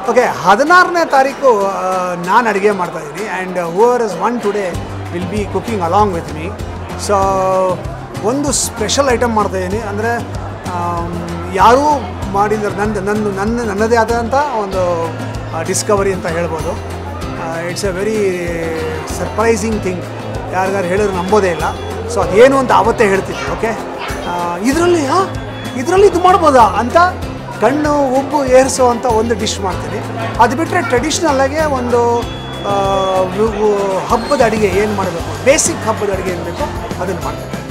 okay ಹದಿನಾರನೇ ತಾರೀಕು ನಾನು ಅಡುಗೆ ಮಾಡ್ತಾಯಿದ್ದೀನಿ and however is one today will be cooking along with me so ಒಂದು ಸ್ಪೆಷಲ್ ಐಟಮ್ ಮಾಡ್ತಾಯಿದ್ದೀನಿ ಅಂದರೆ ಯಾರೂ ಮಾಡಿದ ನನ್ನ ನನ್ನ ನನ್ನ ನನ್ನದೇ ಆದಂಥ ಒಂದು ಡಿಸ್ಕವರಿ ಅಂತ ಹೇಳ್ಬೋದು it's a very surprising thing ಯಾರಿಗಾರು ಹೇಳಿದ್ರು ನಂಬೋದೇ ಇಲ್ಲ ಸೊ ಅದೇನು ಅಂತ ಆವತ್ತೇ ಹೇಳ್ತೀನಿ ಓಕೆ ಇದರಲ್ಲಿ ಇದರಲ್ಲಿ ಇದು ಮಾಡ್ಬೋದಾ ಅಂತ ಕಣ್ಣು ಉಬ್ಬು ಏರಿಸುವಂಥ ಒಂದು ಡಿಶ್ ಮಾಡ್ತೀನಿ ಅದು ಬಿಟ್ಟರೆ ಟ್ರೆಡಿಷ್ನಲ್ಲಾಗೆ ಒಂದು ಆ, ವು- ವು- ಹಬ್ಬದ ಅಡುಗೆ ಏನು ಮಾಡಬೇಕು ಬೇಸಿಕ್ ಹಬ್ಬದ ಅಡುಗೆ ಏನು ಬೇಕೋ ಅದನ್ನು ಮಾಡ್ತೀನಿ